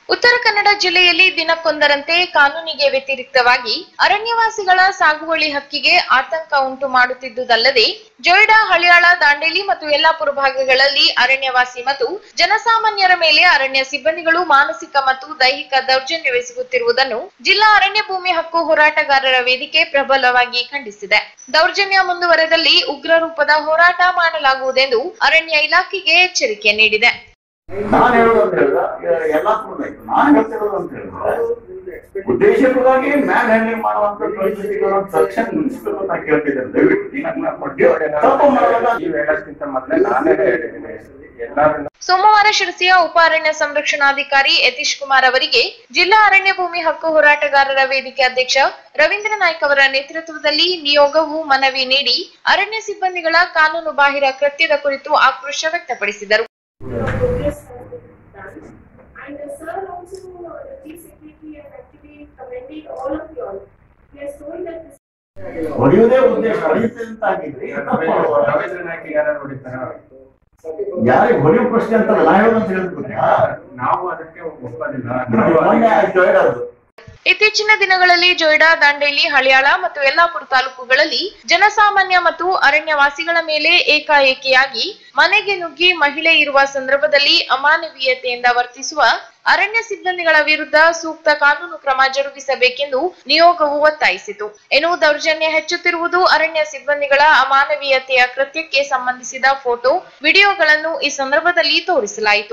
ಉತ್ತರ ಕನ್ನಡ ಜಿಲ್ಲೆಯಲ್ಲಿ ದಿನಕ್ಕೊಂದರಂತೆ ಕಾನೂನಿಗೆ ವ್ಯತಿರಿಕ್ತವಾಗಿ ಅರಣ್ಯವಾಸಿಗಳ ಸಾಗುವಳಿ ಹಕ್ಕಿಗೆ ಆತಂಕ ಉಂಟು ಮಾಡುತ್ತಿದ್ದುದಲ್ಲದೆ ಜೊಯ್ಡಾ ಹಳಿಯಾಳ ದಾಂಡೇಲಿ ಮತ್ತು ಯಲ್ಲಾಪುರ ಭಾಗಗಳಲ್ಲಿ ಅರಣ್ಯವಾಸಿ ಮತ್ತು ಜನಸಾಮಾನ್ಯರ ಮೇಲೆ ಅರಣ್ಯ ಸಿಬ್ಬಂದಿಗಳು ಮಾನಸಿಕ ಮತ್ತು ದೈಹಿಕ ದೌರ್ಜನ್ಯವೆಸಗುತ್ತಿರುವುದನ್ನು ಜಿಲ್ಲಾ ಅರಣ್ಯ ಭೂಮಿ ಹಕ್ಕು ಹೋರಾಟಗಾರರ ವೇದಿಕೆ ಪ್ರಬಲವಾಗಿ ಖಂಡಿಸಿದೆ ದೌರ್ಜನ್ಯ ಮುಂದುವರೆದಲ್ಲಿ ಉಗ್ರ ರೂಪದ ಹೋರಾಟ ಮಾಡಲಾಗುವುದೆಂದು ಅರಣ್ಯ ಇಲಾಖೆಗೆ ಎಚ್ಚರಿಕೆ ನೀಡಿದೆ ನಾನು ಹೇಳೋದು ಅಂತ ಹೇಳಿದ್ರೆ ಎಲ್ಲಾ ಆಯ್ತು ನಾನು ಹೇಳ್ತಿರೋದು ಅಂತ ಹೇಳಿದ್ರೆ ಉದ್ದೇಶಪೂರ್ವವಾಗಿ ಮ್ಯಾನ್ ಹ್ಯಾಂಡ್ಲಿಂಗ್ ಮಾಡುವಂತ ಪರಿಸ್ಥಿತಿಗಳು ತಕ್ಷಣ ನಿಲ್ಲಿಸಬೇಕು ಅಂತ ಕೇಳ್ತಿದ್ದೇನೆ ದಯವಿಟ್ಟು ಈಗ ನನ್ನ ಬಗ್ಗೆ ತಪ್ಪು ಮಾಡುವಾಗ ನೀವ್ ಹೇಳೋದ್ಕಿಂತ ಮೊದ್ಲೇ ನಾನೇ ಹೇಳಿದ್ದೀನಿ ಎಲ್ಲಾರು ಸೋಮವಾರ ಶಿರಸಿಯ ಉಪ ಅರಣ್ಯ ಸಂರಕ್ಷಣಾಧಿಕಾರಿ ಯತೀಶ್ ಕುಮಾರ್ ಅವರಿಗೆ ಜಿಲ್ಲಾ ಅರಣ್ಯ ಭೂಮಿ ಹಕ್ಕು ಹೋರಾಟಗಾರರ ವೇದಿಕೆ ಅಧ್ಯಕ್ಷ ರವೀಂದ್ರ ನಾಯ್ಕ್ ಅವರ ನೇತೃತ್ವದಲ್ಲಿ ನಿಯೋಗವು ಮನವಿ ನೀಡಿ ಅರಣ್ಯ ಸಿಬ್ಬಂದಿಗಳ ಕಾನೂನು ಬಾಹಿರ ಕೃತ್ಯದ ಕುರಿತು ಆಕ್ರೋಶ ವ್ಯಕ್ತಪಡಿಸಿದರು progress has been done. And uh, sir also, uh, the chief secretary has actually commended all of you all. He has told that this ಹೊಡೆಯುವುದೇ ಉದ್ದೇಶ ಹೊಡೆಯುತ್ತೆ ಅಂತ ಆಗಿದ್ರೆ ತಪ್ಪು ಮಾಡುವಾಗ ರವೀಂದ್ರ ನಾಯ್ಕ ಯಾರು ನೋಡಿರ್ತಾರ ಯಾರಿಗೆ ಹೊಡೆಯುವ ಪ್ರಶ್ನೆ ಅಂತ ನಾ ಹೇಳೋದಂತ ಹೇಳಿದ್ಬಿಟ್ರೆ ನಾವು ಅದಕ್ಕೆ ಒಪ್ಪೋದಿಲ್ಲ ಮೊನ್ನೆ ಆಯ್ತು ಹೇಳೋದು ಇತ್ತೀಚಿನ ದಿನಗಳಲ್ಲಿ ಜೊಯ್ಡಾ ದಾಂಡೇಲಿ ಹಳಿಯಾಳ ಮತ್ತು ಯಲ್ಲಾಪುರ ತಾಲೂಕುಗಳಲ್ಲಿ ಜನಸಾಮಾನ್ಯ ಮತ್ತು ಅರಣ್ಯವಾಸಿಗಳ ಮೇಲೆ ಏಕಾಏಕಿಯಾಗಿ ಮನೆಗೆ ನುಗ್ಗಿ ಮಹಿಳೆ ಇರುವ ಸಂದರ್ಭದಲ್ಲಿ ಅಮಾನವೀಯತೆಯಿಂದ ವರ್ತಿಸುವ ಅರಣ್ಯ ಸಿಬ್ಬಂದಿಗಳ ವಿರುದ್ಧ ಸೂಕ್ತ ಕಾನೂನು ಕ್ರಮ ಜರುಗಿಸಬೇಕೆಂದು ನಿಯೋಗವು ಒತ್ತಾಯಿಸಿತು ಇನ್ನು ದೌರ್ಜನ್ಯ ಹೆಚ್ಚುತ್ತಿರುವುದು ಅರಣ್ಯ ಸಿಬ್ಬಂದಿಗಳ ಅಮಾನವೀಯತೆಯ ಕೃತ್ಯಕ್ಕೆ ಸಂಬಂಧಿಸಿದ ಫೋಟೋ ವಿಡಿಯೋಗಳನ್ನು ಈ ಸಂದರ್ಭದಲ್ಲಿ ತೋರಿಸಲಾಯಿತು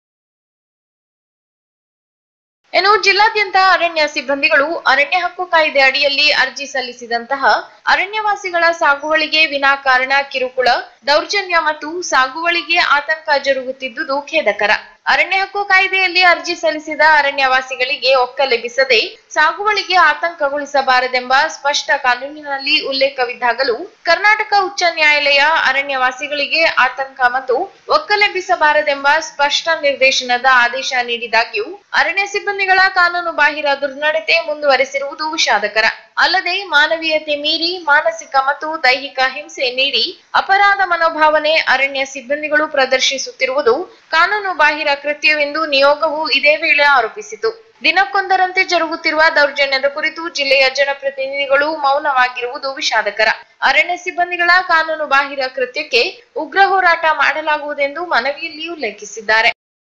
ಇನ್ನು ಜಿಲ್ಲಾದ್ಯಂತ ಅರಣ್ಯ ಸಿಬ್ಬಂದಿಗಳು ಅರಣ್ಯ ಹಕ್ಕು ಕಾಯ್ದೆ ಅಡಿಯಲ್ಲಿ ಅರ್ಜಿ ಸಲ್ಲಿಸಿದಂತಹ ಅರಣ್ಯವಾಸಿಗಳ ಸಾಗುವಳಿಗೆ ವಿನಾಕಾರಣ ಕಿರುಕುಳ ದೌರ್ಜನ್ಯ ಮತ್ತು ಸಾಗುವಳಿಗೆ ಆತಂಕ ಜರುಗುತ್ತಿದ್ದುದು ಖೇದಕರ ಅರಣ್ಯ ಹಕ್ಕು ಕಾಯ್ದೆಯಲ್ಲಿ ಅರ್ಜಿ ಸಲ್ಲಿಸಿದ ಅರಣ್ಯವಾಸಿಗಳಿಗೆ ಒಕ್ಕಲೆಬ್ಬಿಸದೆ ಸಾಗುವಳಿಗೆ ಆತಂಕಗೊಳಿಸಬಾರದೆಂಬ ಸ್ಪಷ್ಟ ಕಾನೂನಿನಲ್ಲಿ ಉಲ್ಲೇಖವಿದ್ದಾಗಲೂ ಕರ್ನಾಟಕ ಉಚ್ಚ ನ್ಯಾಯಾಲಯ ಅರಣ್ಯವಾಸಿಗಳಿಗೆ ಆತಂಕ ಮತ್ತು ಒಕ್ಕಲೆಬ್ಬಿಸಬಾರದೆಂಬ ಸ್ಪಷ್ಟ ನಿರ್ದೇಶನದ ಆದೇಶ ನೀಡಿದಾಗ್ಯೂ ಅರಣ್ಯ ಸಿಬ್ಬಂದಿಗಳ ಕಾನೂನು ಬಾಹಿರ ದುರ್ನಡತೆ ಮುಂದುವರೆಸಿರುವುದು ವಿಷಾದಕರ ಅಲ್ಲದೆ ಮಾನವೀಯತೆ ಮೀರಿ ಮಾನಸಿಕ ಮತ್ತು ದೈಹಿಕ ಹಿಂಸೆ ನೀಡಿ ಅಪರಾಧ ಮನೋಭಾವನೆ ಅರಣ್ಯ ಸಿಬ್ಬಂದಿಗಳು ಪ್ರದರ್ಶಿಸುತ್ತಿರುವುದು ಕಾನೂನು ಬಾಹಿರ ಕೃತ್ಯವೆಂದು ನಿಯೋಗವು ಇದೇ ವೇಳೆ ಆರೋಪಿಸಿತು ದಿನಕ್ಕೊಂದರಂತೆ ಜರುಗುತ್ತಿರುವ ದೌರ್ಜನ್ಯದ ಕುರಿತು ಜಿಲ್ಲೆಯ ಜನಪ್ರತಿನಿಧಿಗಳು ಮೌನವಾಗಿರುವುದು ವಿಷಾದಕರ ಅರಣ್ಯ ಸಿಬ್ಬಂದಿಗಳ ಕಾನೂನು ಬಾಹಿರ ಕೃತ್ಯಕ್ಕೆ ಉಗ್ರ ಹೋರಾಟ ಮಾಡಲಾಗುವುದೆಂದು ಮನವಿಯಲ್ಲಿ ಉಲ್ಲೇಖಿಸಿದ್ದಾರೆ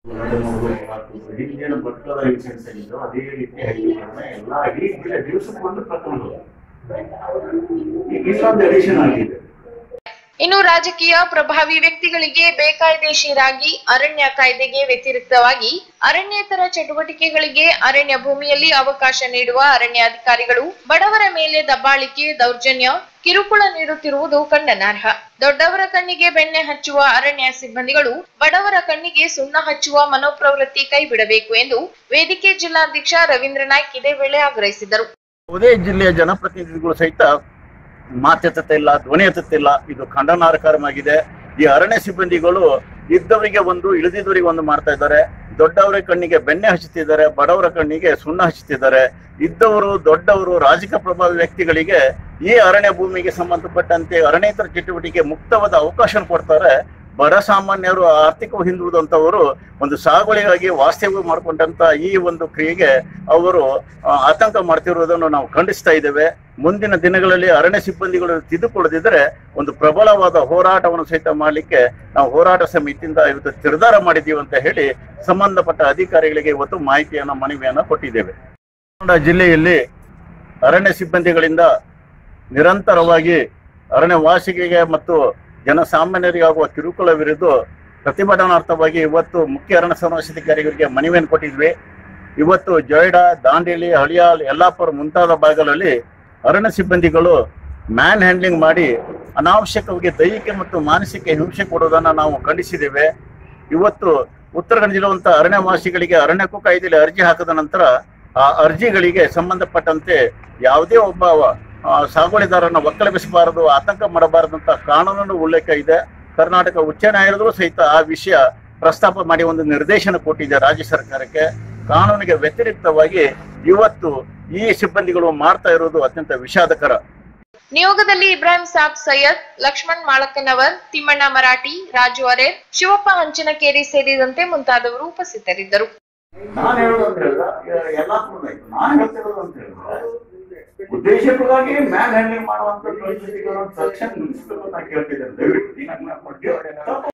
ಹಿಂದಿನ ಭಟ್ಕಳ ಇನ್ಸಿಡೆನ್ಸ್ ಆಗಿದ್ದು ಅದೇ ರೀತಿ ಹೈದರಾಬಾದ್ನ ಎಲ್ಲ ಇಡೀ ಜಿಲ್ಲೆ ದಿವಸಕ್ಕೊಂದು ಪ್ರಕರಣಗಳು ಈಗ ಇಲ್ಲೊಂದು ಎಡಿಷನ್ ಆಗಿದೆ ಇನ್ನು ರಾಜಕೀಯ ಪ್ರಭಾವಿ ವ್ಯಕ್ತಿಗಳಿಗೆ ಬೇಕಾಯ್ದೆಶೀರಾಗಿ ಅರಣ್ಯ ಕಾಯ್ದೆಗೆ ವ್ಯತಿರಿಕ್ತವಾಗಿ ಅರಣ್ಯೇತರ ಚಟುವಟಿಕೆಗಳಿಗೆ ಅರಣ್ಯ ಭೂಮಿಯಲ್ಲಿ ಅವಕಾಶ ನೀಡುವ ಅರಣ್ಯ ಅಧಿಕಾರಿಗಳು ಬಡವರ ಮೇಲೆ ದಬ್ಬಾಳಿಕೆ ದೌರ್ಜನ್ಯ ಕಿರುಕುಳ ನೀಡುತ್ತಿರುವುದು ಖಂಡನಾರ್ಹ ದೊಡ್ಡವರ ಕಣ್ಣಿಗೆ ಬೆಣ್ಣೆ ಹಚ್ಚುವ ಅರಣ್ಯ ಸಿಬ್ಬಂದಿಗಳು ಬಡವರ ಕಣ್ಣಿಗೆ ಸುಣ್ಣ ಹಚ್ಚುವ ಮನೋಪ್ರವೃತ್ತಿ ಕೈಬಿಡಬೇಕು ಎಂದು ವೇದಿಕೆ ಜಿಲ್ಲಾಧ್ಯಕ್ಷ ರವೀಂದ್ರ ನಾಯ್ಕ್ ಇದೇ ವೇಳೆ ಆಗ್ರಹಿಸಿದರು ಯಾವುದೇ ಜಿಲ್ಲೆಯ ಜನಪ್ರತಿನಿಧಿಗಳು ಸಹಿತ ಮಾತೆತ್ತುತ್ತಿಲ್ಲ ಧ್ವನಿ ಎತ್ತುತ್ತಿಲ್ಲ ಇದು ಖಂಡನಾರ್ಹಕರವಾಗಿದೆ ಈ ಅರಣ್ಯ ಸಿಬ್ಬಂದಿಗಳು ಇದ್ದವರಿಗೆ ಒಂದು ಇಳಿದಿದ್ದವರಿಗೆ ಒಂದು ಮಾಡ್ತಾ ಇದ್ದಾರೆ ದೊಡ್ಡವರ ಕಣ್ಣಿಗೆ ಬೆಣ್ಣೆ ಹಚ್ಚುತ್ತಿದ್ದಾರೆ ಬಡವರ ಕಣ್ಣಿಗೆ ಸುಣ್ಣ ಹಚ್ಚುತ್ತಿದ್ದಾರೆ ಇದ್ದವರು ದೊಡ್ಡವರು ರಾಜಕೀಯ ಪ್ರಭಾವಿ ವ್ಯಕ್ತಿಗಳಿಗೆ ಈ ಅರಣ್ಯ ಭೂಮಿಗೆ ಸಂಬಂಧಪಟ್ಟಂತೆ ಅರಣ್ಯೇತರ ಚಟುವಟಿಕೆ ಮುಕ್ತವಾದ ಅವಕಾಶ ಕೊಡ್ತಾರೆ ಬಡ ಸಾಮಾನ್ಯರು ಆರ್ಥಿಕ ಹಿಂದುಳಿದಂತವರು ಒಂದು ಸಾಗುವಳಿಗಾಗಿ ವಾಸ್ತವ್ಯ ಮಾಡಿಕೊಂಡಂತ ಈ ಒಂದು ಕ್ರಿಯೆಗೆ ಅವರು ಆ, ಆತಂಕ ಮಾಡ್ತಿರುವುದನ್ನು ನಾವು ಖಂಡಿಸ್ತಾ ಇದ್ದೇವೆ ಮುಂದಿನ ದಿನಗಳಲ್ಲಿ ಅರಣ್ಯ ಸಿಬ್ಬಂದಿಗಳು ತಿದ್ದುಕೊಳ್ಳದಿದ್ದರೆ ಒಂದು ಪ್ರಬಲವಾದ ಹೋರಾಟವನ್ನು ಸಹಿತ ಮಾಡಲಿಕ್ಕೆ ನಾವು ಹೋರಾಟ ಸಮಿತಿಯಿಂದ ಇವತ್ತು ನಿರ್ಧಾರ ಮಾಡಿದ್ದೀವಿ ಅಂತ ಹೇಳಿ ಸಂಬಂಧಪಟ್ಟ ಅಧಿಕಾರಿಗಳಿಗೆ ಇವತ್ತು ಮಾಹಿತಿಯನ್ನ ಮನವಿಯನ್ನ ಕೊಟ್ಟಿದ್ದೇವೆ ಚಾಮರಾಜ ಜಿಲ್ಲೆಯಲ್ಲಿ ಅರಣ್ಯ ಸಿಬ್ಬಂದಿಗಳಿಂದ ನಿರಂತರವಾಗಿ ಅರಣ್ಯ ವಾಸಿಗೆ ಮತ್ತು ಜನಸಾಮಾನ್ಯರಿಗೆ ಆಗುವ ಕಿರುಕುಳ ವಿರುದ್ಧ ಪ್ರತಿಭಟನಾರ್ಥವಾಗಿ ಇವತ್ತು ಮುಖ್ಯ ಅರಣ್ಯ ಸಂರಕ್ಷಣಾಧಿಕಾರಿಗಳಿಗೆ ಮನವಿಯನ್ನು ಕೊಟ್ಟಿದ್ವಿ ಇವತ್ತು ಜೊಯ್ಡಾ ದಾಂಡೇಲಿ ಹಳಿಯಾಲ್ ಯಲ್ಲಾಪುರ ಮುಂತಾದ ಭಾಗಗಳಲ್ಲಿ ಅರಣ್ಯ ಸಿಬ್ಬಂದಿಗಳು ಮ್ಯಾನ್ ಹ್ಯಾಂಡ್ಲಿಂಗ್ ಮಾಡಿ ಅನಾವಶ್ಯಕವಾಗಿ ದೈಹಿಕ ಮತ್ತು ಮಾನಸಿಕ ಹಿಂಸೆ ಕೊಡುವುದನ್ನು ನಾವು ಖಂಡಿಸಿದ್ದೇವೆ ಇವತ್ತು ಉತ್ತರ ಕನ್ನಡ ಜಿಲ್ಲೆವಂತ ಅರಣ್ಯವಾಸಿಗಳಿಗೆ ಅರಣ್ಯಕ್ಕೂ ಕಾಯ್ದೆಯಲ್ಲಿ ಅರ್ಜಿ ಹಾಕಿದ ನಂತರ ಆ ಅರ್ಜಿಗಳಿಗೆ ಸಂಬಂಧಪಟ್ಟಂತೆ ಯಾವುದೇ ಒಬ್ಬ ಆ, ಸಾಗುವಳಿದಾರನ ಒಕ್ಕಲೆಬ್ಬಿಸಬಾರದು ಆತಂಕ ಮಾಡಬಾರದು ಅಂತ ಕಾನೂನು ಉಲ್ಲೇಖ ಇದೆ ಕರ್ನಾಟಕ ಉಚ್ಚ ನ್ಯಾಯಾಲಯದಲ್ಲೂ ಸಹಿತ ಆ ವಿಷಯ ಪ್ರಸ್ತಾಪ ಮಾಡಿ ಒಂದು ನಿರ್ದೇಶನ ಕೊಟ್ಟಿದೆ ರಾಜ್ಯ ಸರ್ಕಾರಕ್ಕೆ ಕಾನೂನಿಗೆ ವ್ಯತಿರಿಕ್ತವಾಗಿ ಇವತ್ತು ಈ ಸಿಬ್ಬಂದಿಗಳು ಮಾಡ್ತಾ ಇರೋದು ಅತ್ಯಂತ ವಿಷಾದಕರ ನಿಯೋಗದಲ್ಲಿ ಇಬ್ರಾಹಿಂ ಸಾಬ್ ಸೈಯದ್ ಲಕ್ಷ್ಮಣ್ ಮಾಳಕ್ಕನವರ್ ತಿಮ್ಮಣ್ಣ ಮರಾಠಿ ರಾಜು ಅರೇರ್ ಶಿವಪ್ಪ ಹಂಚನಕೇರಿ ಸೇರಿದಂತೆ ಮುಂತಾದವರು ಉಪಸ್ಥಿತರಿದ್ದರು ನಾನು ಹೇಳೋದು ಅಂತ ಹೇಳಿದ್ರೆ ಎಲ್ಲ ಆಯ್ತು ನಾನು ಹೇಳ್ತಿರೋದು ಅಂತ ಹೇಳಿದ್ರೆ ಉದ್ದೇಶಕ್ಕಾಗಿ ಮ್ಯಾನ್ ಹ್ಯಾಂಡ್ಲಿಂಗ್ ಮಾಡುವಂತ ಪರಿಸ್ಥಿತಿಗಳು ತಕ್ಷಣ ನಿಲ್ಲಿಸಬೇಕು ಅಂತ ಕೇಳ್ತಿದ್ದೇನೆ ದಯವಿಟ್ಟು ಈ ನನ್ನ